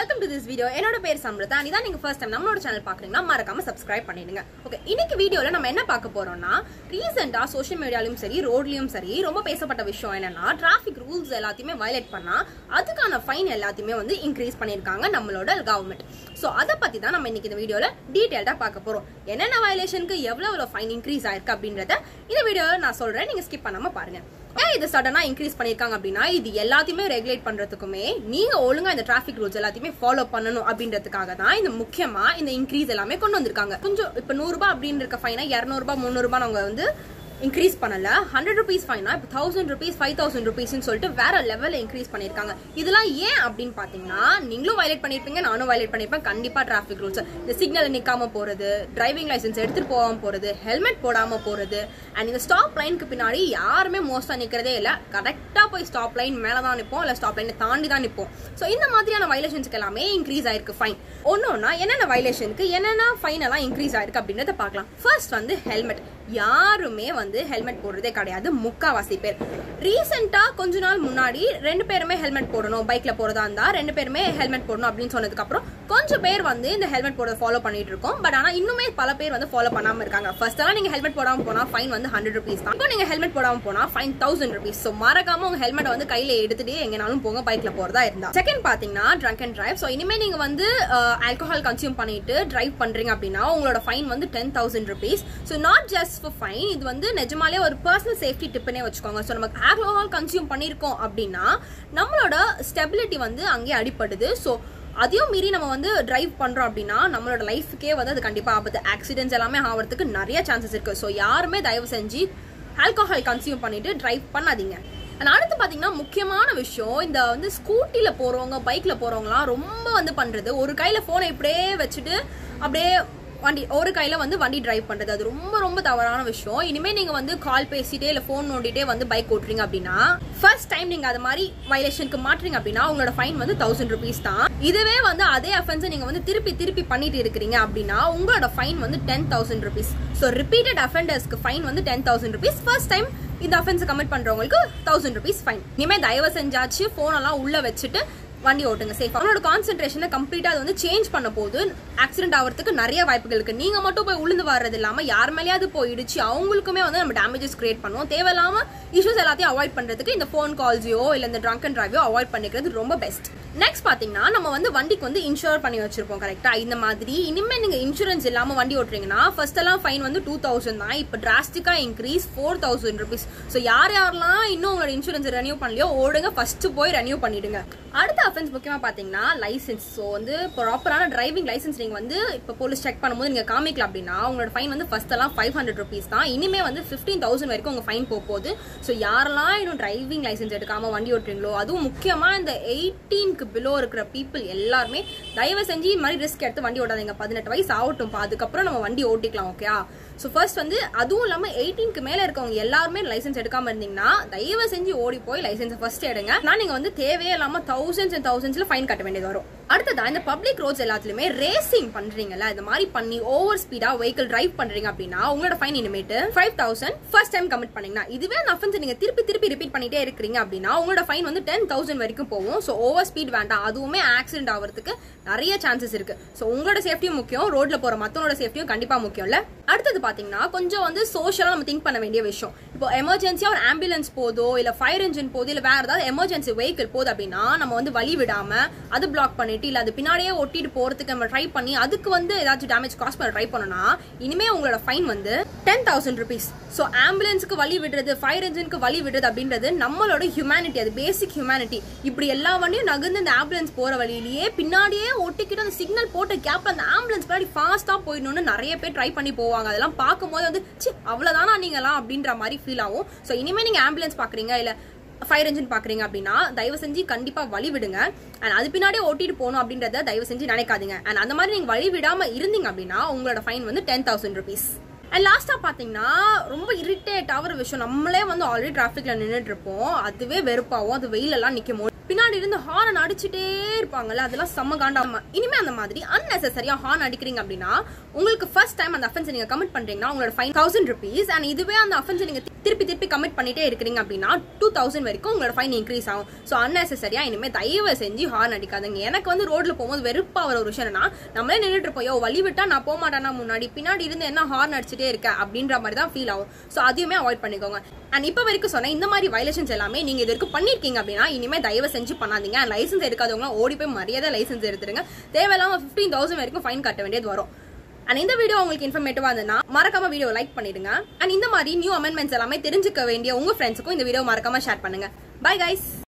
welcome to this video என்னோட பேர் சம்ருதா இதான் நீங்க ஃபர்ஸ்ட் டைம் நம்மளோட சேனல் பாக்குறீங்கன்னா மறக்காம சப்ஸ்கிரைப் பண்ணிடுங்க ஓகே இன்னைக்கு வீடியோல நம்ம என்ன பார்க்க போறோம்னா ரீசெண்டா சோஷியல் மீடியாலயும் சரி ரோட்லயும் சரி ரொம்ப பேசப்பட்ட விஷயம் என்னன்னா டிராஃபிக் ரூல்ஸ் எல்லாத்தையுமே வயலேட் பண்ணா அதுக்கான ஃபைன் எல்லாத்தையுமே வந்து இன்க்ரீஸ் பண்ணிருக்காங்க நம்மளோட கவர்மெண்ட் ஸோ அதை பத்தி தான் நம்ம இன்னைக்கு இந்த வீடியோல டீடைல்டா பார்க்க போறோம் என்னென்ன வயலேஷனுக்கு எவ்வளவு எவ்வளவு ஃபைன் இன்க்ரீஸ் ஆயிருக்கு அப்படின்றத இந்த வீடியோல நான் சொல்றேன் நீங்க ஸ்கிப் பண்ணாம பாருங்க ஏன் இது சடனா இன்க்ரீஸ் பண்ணிருக்காங்க அப்படின்னா இது எல்லாத்தையுமே ரெகுலேட் பண்றதுக்குமே நீங்க ஒழுங்கா இந்த டிராஃபிக் ரூல்ஸ் எல்லாத்தையுமே ஃபாலோ பண்ணணும் அப்படின்றதுக்காக தான் இந்த முக்கியமா இந்த இன்க்ரீஸ் எல்லாமே கொண்டு வந்திருக்காங்க கொஞ்சம் இப்ப நூறு ரூபாய் அப்படின்னு இருக்க ஃபைனா இரநூறுபா முந்நூறு ரூபாய் அவங்க வந்து இன்க்ரீஸ் பண்ணல ஹண்ட்ரட் ருபீஸ் ஃபைனா இப்போ தௌசண்ட் ருபீஸ் ஃபைவ் தௌசண்ட் ருபீஸ்னு சொல்லிட்டு வேற லெவலில் இன்க்ரீஸ் பண்ணியிருக்காங்க இதெல்லாம் ஏன் அப்படின்னு பார்த்தீங்கன்னா நீங்களும் வயலேட் பண்ணியிருப்பீங்க நானும் வயலேட் பண்ணியிருப்பேன் கண்டிப்பாக டிராஃபிக் ரூல்ஸ் இந்த சிக்னல் நிற்காம போகிறது டிரைவிங் லைசன்ஸ் எடுத்துட்டு போகாம போகிறது ஹெல்மெட் போடாம போகிறது அண்ட் இந்த ஸ்டாப் லைனுக்கு பின்னாடி யாருமே மோஸ்ட்டாக நிற்கிறதே இல்லை கரெக்டாக போய் ஸ்டாப் லைன் மேலே தான் நிற்போம் இல்லை ஸ்டாப் லைனை தாண்டி தான் நிற்போம் ஸோ இந்த மாதிரியான வயலேஷன்ஸ்க்கு எல்லாமே இன்க்ரீஸ் ஆயிருக்கு ஃபைன் ஒன்னொன்னா என்னென்ன வயலேஷனுக்கு என்னென்ன ஃபைன் எல்லாம் இன்க்ரீஸ் ஆயிருக்கு அப்படின்றத பார்க்கலாம் ஃபர்ஸ்ட் வந்து ஹெல்மெட் யாருமே வந்து ஹெல்மெட் போடுறதே கிடையாது முக்காவாசி பேர் ரீசெண்டா கொஞ்ச நாள் முன்னாடி ரெண்டு பேருமே ஹெல்மெட் போடணும் பைக்ல போறதா இருந்தா ரெண்டு பேருமே ஹெல்மெட் போடணும் அப்படின்னு சொன்னதுக்கு அப்புறம் கொஞ்சம் பேர் வந்து இந்த ஹெல்மெட் போட ஃபாலோ பண்ணிட்டு இருக்கோம் பட் ஆனா இன்னுமே பல பேர் வந்து ஃபாலோ பண்ணாம இருக்காங்க ஃபர்ஸ்ட் எல்லாம் நீங்க ஹெல்மெட் போடாம போனா ஃபைன் வந்து ஹண்ட்ரட் ருபீஸ் தான் இப்போ நீங்க ஹெல்மெட் போடாம போனா ஃபைன் தௌசண்ட் ருபீஸ் ஸோ மறக்காம உங்க ஹெல்மெட் வந்து கையில எடுத்துட்டு எங்கனாலும் போங்க பைக்ல போறதா இருந்தா செகண்ட் பாத்தீங்கன்னா ட்ரங்க் அண்ட் டிரைவ் ஸோ இனிமே நீங்க வந்து ஆல்கஹால் கன்சியூம் பண்ணிட்டு டிரைவ் பண்றீங்க அப்படின்னா உங்களோட ஃபைன் வந்து ten thousand rupees so not just for fine இது வந்து நிஜமாலே ஒரு பர்சனல் சேஃப்டி டிப்புனே வச்சுக்கோங்க ஸோ நமக்கு ஆல்கஹால் கன்சியூம் பண்ணியிருக்கோம் அப்படின்னா நம்மளோட ஸ்டெபிலிட்டி வந்து அங்கேயே அடிப்படுது ஸோ அதையும் மீறி நம்ம வந்து டிரைவ் பண்றோம் அப்படின்னா நம்மளோட லைஃபுக்கே வந்து அது கண்டிப்பா ஆபத்து ஆக்சிடென்ட்ஸ் எல்லாமே ஆகிறதுக்கு நிறைய சான்சஸ் இருக்கு ஸோ யாருமே தயவு செஞ்சு ஆல்கஹால் கன்சியூம் பண்ணிட்டு டிரைவ் பண்ணாதீங்க அண்ட் அடுத்து பாத்தீங்கன்னா முக்கியமான விஷயம் இந்த வந்து ஸ்கூட்டில போறவங்க பைக்ல போறவங்கலாம் ரொம்ப வந்து பண்றது ஒரு கையில போனை இப்படியே வச்சுட்டு அப்படியே வண்டி ஒரு கையில வந்து வண்டி டிரைவ் பண்றது அது ரொம்ப ரொம்ப தவறான விஷயம் இனிமே நீங்க வந்து கால் பேசிட்டே இல்ல போன் நோண்டிட்டே வந்து பைக் ஓட்டுறீங்க அப்படின்னா ஃபர்ஸ்ட் டைம் நீங்க அது மாதிரி வயலேஷனுக்கு மாட்டுறீங்க அப்படின்னா உங்களோட ஃபைன் வந்து தௌசண்ட் ருபீஸ் தான் இதுவே வந்து அதே அஃபென்ஸ் நீங்க வந்து திருப்பி திருப்பி பண்ணிட்டு இருக்கிறீங்க அப்படின்னா உங்களோட ஃபைன் வந்து ten thousand rupees so repeated அஃபெண்டர்ஸ்க்கு ஃபைன் வந்து ten thousand rupees first time இந்த அஃபென்ஸ் கமிட் பண்றவங்களுக்கு தௌசண்ட் ருபீஸ் ஃபைன் இனிமே தயவு செஞ்சாச்சு போன் எல்லாம் உள்ள வச்சுட்டு வண்டி ஓட்டுங்க சேஃப் அவனோட கான்சென்ட்ரேஷனை கம்ப்ளீட்டா அது வந்து சேஞ்ச் பண்ண போது ஆக்சிடென்ட் ஆகிறதுக்கு நிறைய வாய்ப்புகள் இருக்கு நீங்க மட்டும் போய் உளுந்து வர்றது இல்லாம யார் மேலேயாவது போய் இடிச்சு அவங்களுக்குமே வந்து நம்ம டேமேஜஸ் கிரியேட் பண்ணுவோம் தேவையில்லாம இஷ்யூஸ் எல்லாத்தையும் அவாய்ட் பண்றதுக்கு இந்த ஃபோன் கால்ஸையோ இல்ல இந்த ட்ரங்க் அண்ட் டிரைவையோ அவாய்ட் பண்ணிக்கிறது ரொம்ப பெஸ்ட் நெக்ஸ்ட் பாத்தீங்கன்னா நம்ம வந்து வண்டிக்கு வந்து இன்சூர் பண்ணி வச்சிருப்போம் கரெக்டா இந்த மாதிரி இனிமே நீங்க இன்சூரன்ஸ் இல்லாம வண்டி ஓட்டுறீங்கன்னா ஃபர்ஸ்ட் எல்லாம் ஃபைன் வந்து டூ தௌசண்ட் தான் இப்போ டிராஸ்டிக்கா increase four thousand rupees so யார் யாரெல்லாம் இன்னும் உங்களோட இன்சூரன்ஸ் ரெனியூ பண்ணலையோ ஓடுங்க ஃபர்ஸ்ட் போய் ரெனியூ பண்ணிடுங்க அடுத்த அஃபென்ஸ் முக்கியமா பாத்தீங்கன்னா லைசன்ஸ் ஸோ வந்து ப்ராப்பரான டிரைவிங் லைசன்ஸ் நீங்க வந்து இப்போ போலீஸ் செக் பண்ணும்போது நீங்க காமிக்கல அப்படின்னா உங்களோட ஃபைன் வந்து ஃபர்ஸ்ட் எல்லாம் ஃபைவ் ஹண்ட்ரட் ருபீஸ் தான் இனிமே வந்து ஃபிஃப்டீன் தௌசண்ட் வரைக்கும் உங்க ஃபைன் போக போகுது ஸோ யாரெல்லாம் இன்னும் டிரைவிங் லைசன்ஸ் எடுக்காம வண்டி ஓட்டுறீங்களோ அதுவும் முக்கியமா இந்த எயிட்டீன்க்கு பிலோ இருக்கிற பீப்புள் எல்லாருமே தயவு செஞ்சு இந்த மாதிரி ரிஸ்க் எடுத்து வண்டி ஓட்டாதீங்க பதினெட்டு வயசு ஆகட்டும் அதுக்கப்புறம் நம்ம வண்டி ஓட்டிக்கலாம் ஓகே ஸோ ஃபர்ஸ்ட் வந்து அதுவும் இல்லாமல் எயிட்டீனுக்கு மேலே இருக்கவங்க எல்லாருமே லைசன்ஸ் எடுக்காம இருந்தீங்கன்னா தயவு செஞ்சு ஓடி போய் லைசன்ஸ் ஃபர்ஸ்ட் எடுங்க நான் நீங்க வந்து தேவையே இல்லாமல் தௌசண்ட்ஸ் அண்ட் தௌசண்ட்ஸ்ல ஃபைன் கட்ட வேண்டியது வரும் அடுத்ததா இந்த பப்ளிக் ரோட்ஸ் எல்லாத்துலயுமே ரேசிங் பண்றீங்கல்ல இந்த மாதிரி பண்ணி ஓவர் ஸ்பீடா வெஹிக்கிள் டிரைவ் பண்றீங்க அப்படின்னா உங்களோட ஃபைன் இனிமேட்டு five thousand first time commit பண்ணீங்கன்னா இதுவே அந்த அஃபென்ஸ் நீங்க திருப்பி திருப்பி ரிப்பீட் பண்ணிட்டே இருக்கிறீங்க அப்படின்னா உங்களோட ஃபைன் வந்து டென் தௌசண்ட் வரைக்கும் போகும் ஸோ ஓவர் ஸ்பீட் வேண்டாம் அதுவுமே ஆக்சிடென்ட் ஆகிறதுக்கு நிறைய சான்சஸ் இருக்கு ஸோ உங்களோட சேஃப்டியும் முக்கியம் ரோட்ல போற மத்தவங்களோட சேஃப்டியும் கண்டிப்பா முக்கியம்ல அடுத்தது பாத்தீங்கன்னா கொஞ்சம் வந்து சோஷியலா நம்ம திங்க் பண்ண வேண்டிய விஷயம் இப்போ எமர்ஜென்சியா ஒரு ஆம்புலன்ஸ் போதோ இல்ல ஃபயர் இன்ஜின் போதோ இல்ல வேற ஏதாவது எமர்ஜென்சி வெஹிக்கிள் போகுது அப்படின்னா நம்ம வந்து வழி விடாம அது பிளாக் பண்ணிட்டு இல்ல அது பின்னாடியே ஒட்டிட்டு போறதுக்கு நம்ம ட்ரை பண்ணி அதுக்கு வந்து ஏதாச்சும் டேமேஜ் காஸ் பண்ண ட்ரை பண்ணோம்னா இனிமே உங்களோட ஃபைன் வந்து டென் தௌசண்ட் ருபீஸ் ஸோ ஆம்புலன்ஸுக்கு வழி விடுறது ஃபயர் இன்ஜினுக்கு வழி விடுறது அப்படின்றது நம்மளோட ஹியூமனிட்டி அது பேசிக் ஹியூமனிட்டி இப்படி எல்லா வண்டியும் நகர்ந்து இந்த ஆம்புலன்ஸ் போற வழியிலேயே பின்னாடியே ஒட்டிக்கிட்டு அந்த சிக்னல் போட்ட கேப்ல அந்த ஆம்புலன்ஸ் பின்னாடி ஃபாஸ்டா போயிடணும்னு நிறைய பேர் ட்ரை பண்ணி போவாங்க அதெல்லாம் பார்க்கும்போது வந்து சி அவ்வளவுதானா நீங்களாம் அப்படின்ற மாதிரி ஃபீல் ஆகும் ஸோ இனிமே நீங்க ஆம்புலன்ஸ் பாக்குறீங்க இல்ல ஃபயர் இன்ஜின் பாக்குறீங்க அப்படின்னா தயவு செஞ்சு கண்டிப்பா வழி விடுங்க அண்ட் அது பின்னாடியே ஓட்டிட்டு போகணும் அப்படின்றத தயவு செஞ்சு நினைக்காதீங்க அண்ட் அந்த மாதிரி நீங்க வழி விடாம இருந்தீங்க அப்படின்னா உங்களோட ஃபைன் வந்து டென் தௌசண்ட் ருபீஸ் அண்ட் லாஸ்டா பாத்தீங்கன்னா ரொம்ப இரிட்டேட் ஆகிற விஷயம் நம்மளே வந்து ஆல்ரெடி டிராஃபிக்ல நின்றுட்டு இருப்போம் அதுவே வெறுப்பாவும் அது வெயிலெல்லாம் நிற்கும் போது பின்னாடி இருந்து ஹார்ன் அடிச்சுட்டே இருப்பாங்கல்ல அதெல்லாம் செம்ம காண்டாம இனிமே அந்த மாதிரி அன்னெசரியா ஹார்ன் அடிக்கிறீங்க அப்படின்னா உங்களுக்கு ஃபர்ஸ்ட் டைம் அந்த அஃபென்ஸ் நீங்க கமிட் பண்றீங்கன்னா உங்களோட ஃபைன் தௌசண்ட் ருபீஸ் அண்ட் இதுவே அந்த அஃபென்ஸ் நீங்க திருப்பி திருப்பி கமிட் பண்ணிட்டே இருக்கிறீங்க அப்படின்னா டூ தௌசண்ட் வரைக்கும் உங்களோட ஃபைன் இன்க்ரீஸ் ஆகும் ஸோ அன்னெசரியா இனிமேல் தயவு செஞ்சு ஹார்ன் அடிக்காதுங்க எனக்கு வந்து ரோட்ல போகும்போது வெறுப்பா வர ஒரு விஷயம் என்னன்னா நம்மளே நின்றுட்டு இருப்போம் யோ வழி விட்டா நான் போக மாட்டேனா முன்னாடி பின்னாடி இருந்து என்ன ஹார்ன் அடிச்சுட்டே இருக்க அப்படின்ற மாதிரி தான் ஃபீல் ஆகும் ஸோ அதையுமே அவாய்ட் பண்ணிக்கோங்க அண்ட் இப்போ வரைக்கும் சொன்ன இந்த மாதிரி வயலேஷன்ஸ் எல்லாமே நீங்க இது வரைக்கும் பண்ணிருக்கீங்க அப்படின்னா இனிமே தயவு செஞ்சு பண்ணாதீங்க லைசன்ஸ் எடுக்காதவங்க ஓடி போய் மரியாதை லைசன்ஸ் எடுத்துருங்க தேவையில்லாம ஃபிஃப்டீன் தௌசண்ட் வரைக்கும் ஃபைன் கட்ட வேண்டியது வரும் அண்ட் இந்த வீடியோ உங்களுக்கு இன்ஃபர்மேட்டிவா இருந்ததுன்னா மறக்காம வீடியோ லைக் பண்ணிடுங்க அண்ட் இந்த மாதிரி நியூ அமெண்ட்மெண்ட்ஸ் எல்லாமே தெரிஞ்சுக்க வேண்டிய உங்க ஃப்ரெண்ட்ஸுக்கும் இந்த வீடியோ மறக்காம ஷேர் பண்ணுங்க பை கைஸ்